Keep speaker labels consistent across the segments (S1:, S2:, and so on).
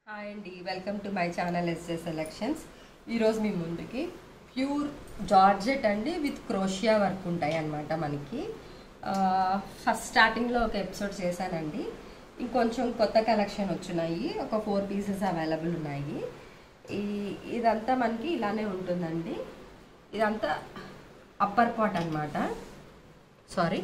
S1: hi అండి welcome to my channel S J selections ఈరోజు మీ ముందుకి ప్యూర్ జార్జెట్ అండి విత్ క్రోషియా వర్క్ ఉంటాయి అన్నమాట మనకి ఫస్ట్ స్టార్టింగ్లో ఒక ఎపిసోడ్ చేశానండి ఇంకొంచెం కొత్త కలెక్షన్ వచ్చినాయి ఒక ఫోర్ పీసెస్ అవైలబుల్ ఉన్నాయి ఈ ఇదంతా మనకి ఇలానే ఉంటుందండి ఇదంతా అప్పర్ పాట్ అన్నమాట సారీ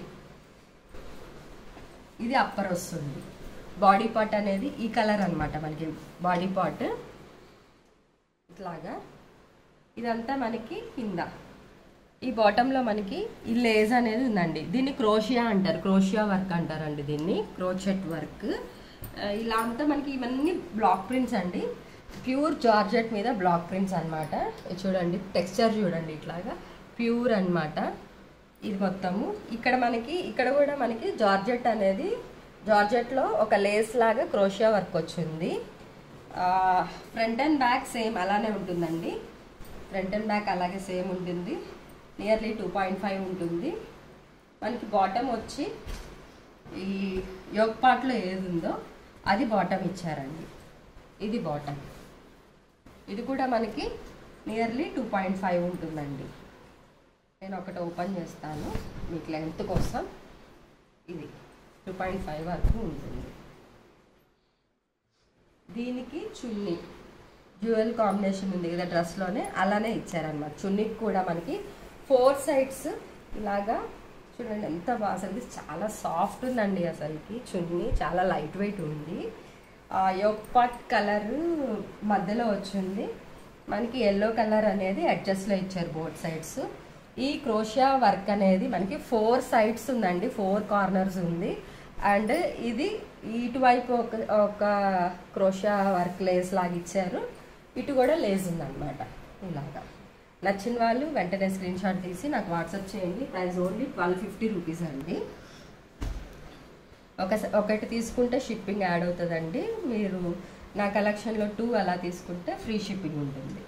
S1: ఇది అప్పర్ వస్తుంది బాడీ పార్ట్ అనేది ఈ కలర్ అన్నమాట మనకి బాడీ పార్ట్ ఇట్లాగా ఇదంతా మనకి కింద ఈ బాటంలో మనకి ఈ లేజ్ అనేది ఉందండి దీన్ని క్రోషియా అంటారు క్రోషియా వర్క్ అంటారండి దీన్ని క్రోచెట్ వర్క్ ఇలా అంతా మనకి ఇవన్నీ బ్లాక్ ప్రింట్స్ అండి ప్యూర్ జార్జెట్ మీద బ్లాక్ ప్రింట్స్ అనమాట చూడండి టెక్స్చర్ చూడండి ఇట్లాగా ప్యూర్ అన్నమాట ఇది మొత్తము ఇక్కడ మనకి ఇక్కడ కూడా మనకి జార్జెట్ అనేది జార్జెట్లో ఒక లేస్ లాగా క్రోషియా వర్క్ వచ్చింది ఫ్రంట్ అండ్ బ్యాక్ సేమ్ అలానే ఉంటుందండి ఫ్రంట్ అండ్ బ్యాక్ అలాగే సేమ్ ఉంటుంది నియర్లీ టూ పాయింట్ ఫైవ్ ఉంటుంది మనకి బాటమ్ వచ్చి ఈ యోగ్ పార్ట్లో ఏది ఉందో అది బాటమ్ ఇచ్చారండి ఇది బాటమ్ ఇది కూడా మనకి నియర్లీ టూ పాయింట్ ఫైవ్ ఉంటుందండి నేను ఒకటి ఓపెన్ చేస్తాను మీకు లెంత్ కోసం ఇది టూ పాయింట్ ఫైవ్ వరకు ఉంటుంది దీనికి చున్నీ జ్యువెల్ కాంబినేషన్ ఉంది కదా డ్రెస్లోనే అలానే ఇచ్చారనమాట చున్నీకి కూడా మనకి ఫోర్ సైడ్స్ ఇలాగా చూడండి ఎంత బాగా అసలు చాలా సాఫ్ట్ ఉందండి అసలుకి చున్నీ చాలా లైట్ వెయిట్ ఉంది యొప్పాట్ కలర్ మధ్యలో వచ్చింది మనకి ఎల్లో కలర్ అనేది అడ్జస్ట్లో ఇచ్చారు బోత్ సైడ్స్ ఈ క్రోషియా వర్క్ అనేది మనకి ఫోర్ సైడ్స్ ఉందండి ఫోర్ కార్నర్స్ ఉంది అండ్ ఇది ఇటువైపు ఒక ఒక క్రోషియా వర్క్ లేస్ లాగా ఇచ్చారు ఇటు కూడా లేస్ ఉందన్నమాట ఇలాగా నచ్చిన వాళ్ళు వెంటనే స్క్రీన్ షాట్ తీసి నాకు వాట్సాప్ చేయండి price only twelve fifty rupees అండి ఒక ఒకటి తీసుకుంటే షిప్పింగ్ యాడ్ అవుతుందండి మీరు నా కలెక్షన్లో టూ అలా తీసుకుంటే ఫ్రీ షిప్పింగ్ ఉంటుంది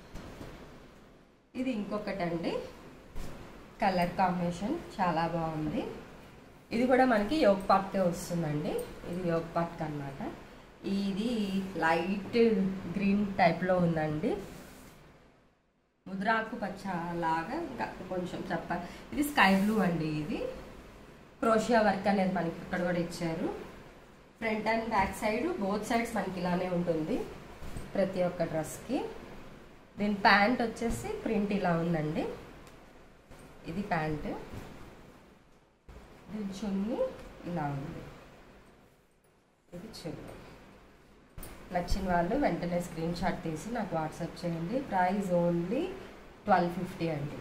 S1: ఇది ఇంకొకటి అండి కలర్ కాంబినేషన్ చాలా బాగుంది ఇది కూడా మనకి యోగ్ పాట్కే వస్తుందండి ఇది యోగ్ పాట్క్ అనమాట ఇది లైట్ గ్రీన్ టైప్లో ఉందండి ముద్రాకు పచ్చ లాగా ఇంకా కొంచెం చెప్పాలి ఇది స్కై బ్లూ అండి ఇది క్రోషియా వర్క్ అనేది మనకి ఇక్కడ కూడా ఇచ్చారు front and back side both sides మనకి ఇలానే ఉంటుంది ప్రతి ఒక్క డ్రెస్కి దీని ప్యాంట్ వచ్చేసి ప్రింట్ ఇలా ఉందండి ఇది ప్యాంట్ దీని చున్నీ ఇలా ఉంది ఇది చున్నీ నచ్చిన వాళ్ళు వెంటనే స్క్రీన్ షాట్ తీసి నాకు వాట్సాప్ చేయండి ప్రైస్ ఓన్లీ ట్వెల్వ్ ఫిఫ్టీ అండి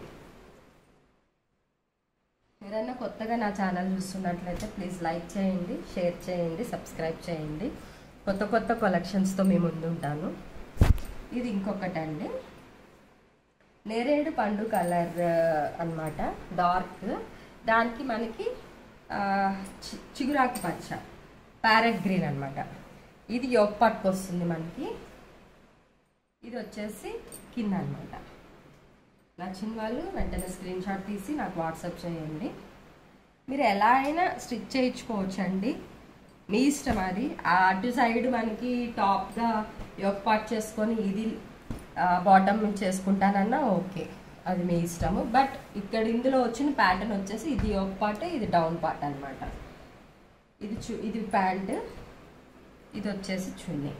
S1: ఎవరైనా కొత్తగా నా ఛానల్ చూస్తున్నట్లయితే ప్లీజ్ లైక్ చేయండి షేర్ చేయండి సబ్స్క్రైబ్ చేయండి కొత్త కొత్త కలెక్షన్స్తో మీ ముందు ఉంటాను ఇది ఇంకొకటి అండి నేరేడు పండు కలర్ అనమాట డార్క్ దానికి మనకి చిగురాకు పచ్చ ప్యారెట్ గ్రీన్ అనమాట ఇది యోగ్ పట్టుకు వస్తుంది మనకి ఇది వచ్చేసి కింద అనమాట నచ్చిన వాళ్ళు వెంటనే స్క్రీన్ షాట్ తీసి నాకు వాట్సాప్ చేయండి మీరు ఎలా అయినా స్టిచ్ చేయించుకోవచ్చు అండి మీ ఇష్టం అది అటు సైడ్ మనకి టాప్గా యోగ్ పాట్ చేసుకొని ఇది బాటమ్ చేసుకుంటానన్నా ఓకే అది మీ ఇష్టము బట్ ఇక్కడ ఇందులో వచ్చిన ప్యాటర్న్ వచ్చేసి ఇది యోగ్ పార్ట్ ఇది డౌన్ పార్ట్ అనమాట ఇది చు ఇది ప్యాంట్ ఇది వచ్చేసి చున్నీ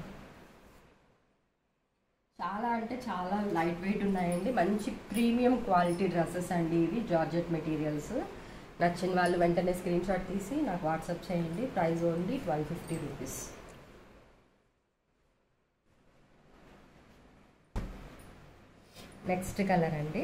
S1: చాలా అంటే చాలా లైట్ వెయిట్ ఉన్నాయండి మంచి ప్రీమియం క్వాలిటీ డ్రెస్సెస్ అండి ఇవి జార్జెట్ మెటీరియల్స్ నచ్చిన వాళ్ళు వెంటనే స్క్రీన్ షాట్ తీసి నాకు వాట్సాప్ చేయండి price only twelve fifty rupees next colour అండి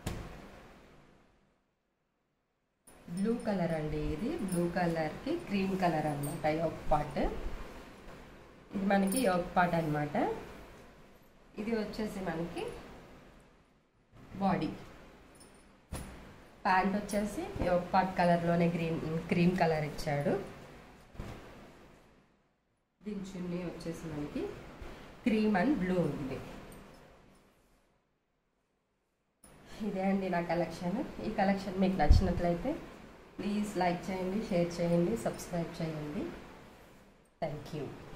S1: బ్లూ కలర్ అండి ఇది బ్లూ కలర్కి క్రీమ్ కలర్ అనమాట యోగ్ పాట్ ఇది మనకి యోగ్ పాట్ అనమాట ఇది వచ్చేసి మనకి బాడీ ప్యాంట్ వచ్చేసి యోగ్ పాట్ కలర్లోనే గ్రీన్ క్రీమ్ కలర్ ఇచ్చాడు దీని చున్నీ వచ్చేసి మనకి క్రీమ్ అండ్ బ్లూ ఉంది ఇదే అండి నా కలెక్షన్ ఈ కలెక్షన్ మీకు నచ్చినట్లయితే ప్లీజ్ లైక్ చేయండి షేర్ చేయండి సబ్స్క్రైబ్ చేయండి థ్యాంక్ యూ